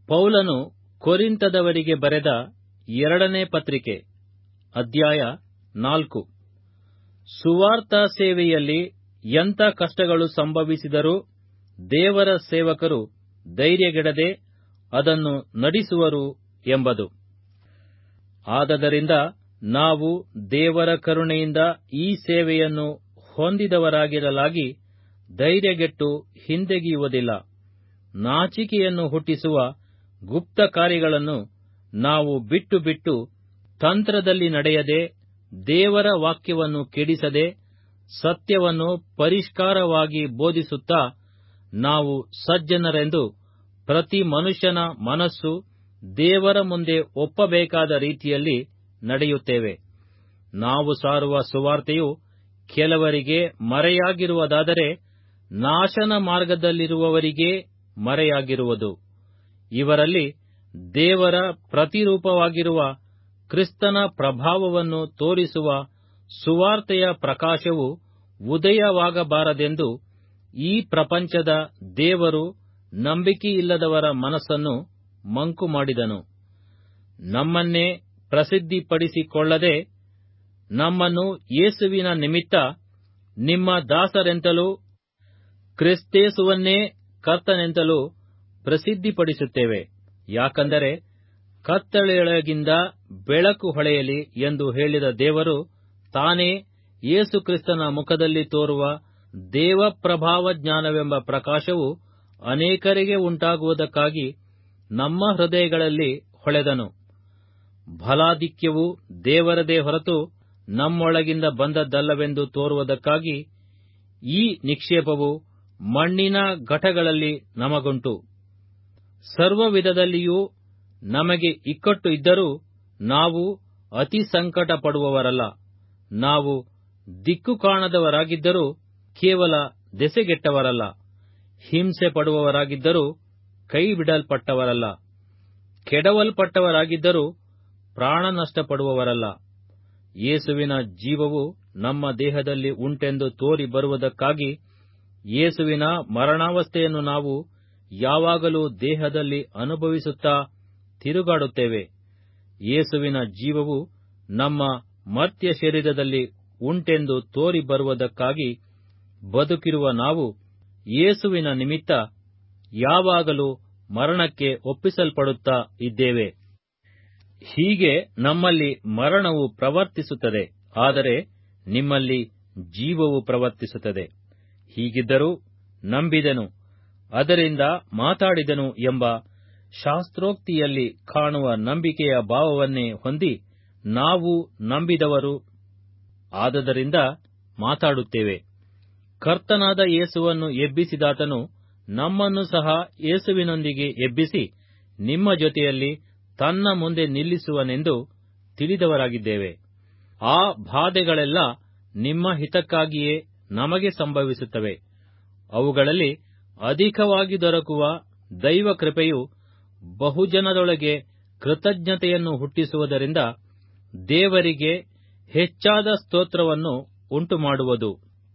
ಪೌಲನು ಕೊರಿಂತದವರಿಗೆ ಬರೆದ ಎರಡನೇ ಪತ್ರಿಕೆ ಅಧ್ಯಾಯ ನಾಲ್ಕು ಸುವಾರ್ತ ಸೇವೆಯಲ್ಲಿ ಎಂಥ ಕಷ್ಟಗಳು ಸಂಭವಿಸಿದರೂ ದೇವರ ಸೇವಕರು ಧೈರ್ಯಗೆಡದೆ ಅದನ್ನು ನಡೆಸುವರು ಎಂಬುದು ಆದದರಿಂದ ನಾವು ದೇವರ ಕರುಣೆಯಿಂದ ಈ ಸೇವೆಯನ್ನು ಹೊಂದಿದವರಾಗಿರಲಾಗಿ ಧೈರ್ಯಗೆಟ್ಟು ಹಿಂದೆಗೆಯುವುದಿಲ್ಲ ನಾಚಿಕೆಯನ್ನು ಹುಟ್ಟಿಸುವ ಗುಪ್ತ ಕಾರ್ಯಗಳನ್ನು ನಾವು ಬಿಟ್ಟು ಬಿಟ್ಟು ತಂತ್ರದಲ್ಲಿ ನಡೆಯದೆ ದೇವರ ವಾಕ್ಯವನ್ನು ಕೆಡಿಸದೆ ಸತ್ಯವನ್ನು ಪರಿಷ್ಕಾರವಾಗಿ ಬೋಧಿಸುತ್ತಾ ನಾವು ಸಜ್ಜನರೆಂದು ಪ್ರತಿ ಮನುಷ್ಯನ ಮನಸ್ಸು ದೇವರ ಮುಂದೆ ಒಪ್ಪಬೇಕಾದ ರೀತಿಯಲ್ಲಿ ನಡೆಯುತ್ತೇವೆ ನಾವು ಸಾರುವ ಸುವಾರ್ತೆಯು ಕೆಲವರಿಗೆ ಮರೆಯಾಗಿರುವುದಾದರೆ ನಾಶನ ಮಾರ್ಗದಲ್ಲಿರುವವರಿಗೇ ಮರೆಯಾಗಿರುವುದು ಇವರಲ್ಲಿ ದೇವರ ಪ್ರತಿರೂಪವಾಗಿರುವ ಕ್ರಿಸ್ತನ ಪ್ರಭಾವವನ್ನು ತೋರಿಸುವ ಸುವಾರ್ತೆಯ ಪ್ರಕಾಶವು ಉದಯವಾಗಬಾರದೆಂದು ಈ ಪ್ರಪಂಚದ ದೇವರು ನಂಬಿಕೆಯಿಲ್ಲದವರ ಮನಸ್ಸನ್ನು ಮಂಕು ಮಾಡಿದನು ನಮ್ಮನ್ನೇ ಪ್ರಸಿದ್ಧಿಪಡಿಸಿಕೊಳ್ಳದೆ ನಮ್ಮನ್ನು ಯೇಸುವಿನ ನಿಮಿತ್ತ ನಿಮ್ಮ ದಾಸರೆಂತಲೂ ಕ್ರಿಸ್ತೇಸುವನ್ನೇ ಕರ್ತನೆಂತಲೂ ಪ್ರಸಿದ್ಧಿಪಡಿಸುತ್ತೇವೆ ಯಾಕಂದರೆ ಕತ್ತಳೆಯೊಳಗಿಂದ ಬೆಳಕು ಹೊಳೆಯಲಿ ಎಂದು ಹೇಳಿದ ದೇವರು ತಾನೇ ಯೇಸು ಕ್ರಿಸ್ತನ ಮುಖದಲ್ಲಿ ತೋರುವ ದೇವಪ್ರಭಾವ ಜ್ಞಾನವೆಂಬ ಪ್ರಕಾಶವು ಅನೇಕರಿಗೆ ಉಂಟಾಗುವುದಕ್ಕಾಗಿ ನಮ್ಮ ಹೃದಯಗಳಲ್ಲಿ ಹೊಳೆದನು ಫಲಾಧಿಕ್ಯವು ದೇವರದೇ ಹೊರತು ನಮ್ಮೊಳಗಿಂದ ಬಂದದ್ದಲ್ಲವೆಂದು ತೋರುವುದಕ್ಕಾಗಿ ಈ ನಿಕ್ಷೇಪವು ಮಣ್ಣಿನ ಘಟಗಳಲ್ಲಿ ನಮಗುಂಟು ಸರ್ವ ವಿಧದಲ್ಲಿಯೂ ನಮಗೆ ಇಕ್ಕಟ್ಟು ಇದ್ದರೂ ನಾವು ಅತಿ ಸಂಕಟ ಪಡುವವರಲ್ಲ ನಾವು ದಿಕ್ಕು ಕಾಣದವರಾಗಿದ್ದರೂ ಕೇವಲ ದೆಸೆಗೆಟ್ಟವರಲ್ಲ ಹಿಂಸೆ ಪಡುವವರಾಗಿದ್ದರೂ ಕೈ ಬಿಡಲ್ಪಟ್ಟವರಲ್ಲ ಕೆಡವಲ್ಪಟ್ಟವರಾಗಿದ್ದರೂ ಪ್ರಾಣ ನಷ್ಟಪಡುವವರಲ್ಲ ಯೇಸುವಿನ ಜೀವವು ನಮ್ಮ ದೇಹದಲ್ಲಿ ಉಂಟೆಂದು ತೋರಿ ಬರುವುದಕ್ಕಾಗಿ ಯೇಸುವಿನ ಮರಣಾವಸ್ಥೆಯನ್ನು ನಾವು ಯಾವಾಗಲೂ ದೇಹದಲ್ಲಿ ಅನುಭವಿಸುತ್ತಾ ತಿರುಗಾಡುತ್ತೇವೆ ಯೇಸುವಿನ ಜೀವವು ನಮ್ಮ ಮರ್ತ್ಯ ಶರೀರದಲ್ಲಿ ಉಂಟೆಂದು ತೋರಿ ಬರುವುದಕ್ಕಾಗಿ ಬದುಕಿರುವ ನಾವು ಯೇಸುವಿನ ನಿಮಿತ್ತ ಯಾವಾಗಲೂ ಮರಣಕ್ಕೆ ಒಪ್ಪಿಸಲ್ಪಡುತ್ತಾ ಇದ್ದೇವೆ ಹೀಗೆ ನಮ್ಮಲ್ಲಿ ಮರಣವು ಪ್ರವರ್ತಿಸುತ್ತದೆ ಆದರೆ ನಿಮ್ಮಲ್ಲಿ ಜೀವವು ಪ್ರವರ್ತಿಸುತ್ತದೆ ಹೀಗಿದ್ದರೂ ನಂಬಿದೆನು ಅದರಿಂದ ಮಾತಾಡಿದನು ಎಂಬ ಶಾಸ್ತ್ರೋಕ್ತಿಯಲ್ಲಿ ಕಾಣುವ ನಂಬಿಕೆಯ ಭಾವವನ್ನೇ ಹೊಂದಿ ನಾವು ನಂಬಿದವರು ಆದದರಿಂದ ಮಾತಾಡುತ್ತೇವೆ ಕರ್ತನಾದ ಯೇಸುವನ್ನು ಎಬ್ಬಿಸಿದಾತನು ನಮ್ಮನ್ನು ಸಹ ಯೇಸುವಿನೊಂದಿಗೆ ಎಬ್ಬಿಸಿ ನಿಮ್ಮ ಜೊತೆಯಲ್ಲಿ ತನ್ನ ಮುಂದೆ ನಿಲ್ಲಿಸುವನೆಂದು ತಿಳಿದವರಾಗಿದ್ದೇವೆ ಆ ಬಾಧೆಗಳೆಲ್ಲ ನಿಮ್ಮ ಹಿತಕ್ಕಾಗಿಯೇ ನಮಗೆ ಸಂಭವಿಸುತ್ತವೆ ಅವುಗಳಲ್ಲಿ ಅಧಿಕವಾಗಿ ದೊರಕುವ ದೈವ ಕೃಪೆಯು ಬಹುಜನದೊಳಗೆ ಕೃತಜ್ಞತೆಯನ್ನು ಹುಟ್ಟಿಸುವುದರಿಂದ ದೇವರಿಗೆ ಹೆಚ್ಚಾದ ಸ್ತೋತ್ರವನ್ನು ಉಂಟುಮಾಡುವುದು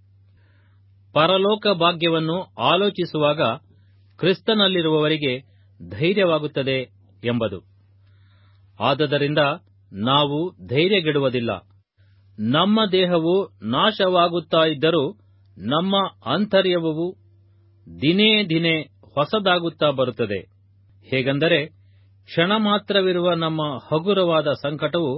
ಪರಲೋಕ ಭಾಗ್ಯವನ್ನು ಆಲೋಚಿಸುವಾಗ ಕ್ರಿಸ್ತನಲ್ಲಿರುವವರಿಗೆ ಧೈರ್ಯವಾಗುತ್ತದೆ ಎಂಬುದು ಆದದರಿಂದ ನಾವು ಧೈರ್ಯಗೆಡುವುದಿಲ್ಲ ನಮ್ಮ ದೇಹವು ನಾಶವಾಗುತ್ತಾ ಇದ್ದರೂ ನಮ್ಮ ಆಂತರ್ಯವು ದಿನೇ ದಿನೇ ಹೊಸದಾಗುತ್ತಾ ಬರುತ್ತದೆ ಹೇಗೆಂದರೆ ಕ್ಷಣ ಮಾತ್ರವಿರುವ ನಮ್ಮ ಹಗುರವಾದ ಸಂಕಟವು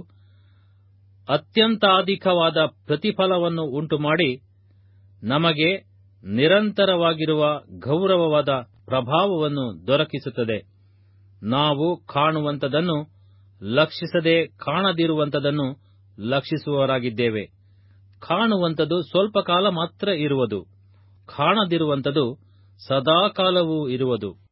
ಅತ್ಯಂತಾಧಿಕವಾದ ಪ್ರತಿಫಲವನ್ನು ಉಂಟುಮಾಡಿ ನಮಗೆ ನಿರಂತರವಾಗಿರುವ ಗೌರವವಾದ ಪ್ರಭಾವವನ್ನು ದೊರಕಿಸುತ್ತದೆ ನಾವು ಕಾಣುವಂಥದನ್ನು ಲಕ್ಷಿಸದೆ ಕಾಣದಿರುವಂಥದನ್ನು ಲಕ್ಷಿಸುವವರಾಗಿದ್ದೇವೆ ಕಾಣುವಂಥದ್ದು ಸ್ವಲ್ಪ ಕಾಲ ಮಾತ್ರ ಇರುವುದು ಕಾಣದಿರುವಂಥದ್ದು ಸದಾಕಾಲವೂ ಇರುವುದು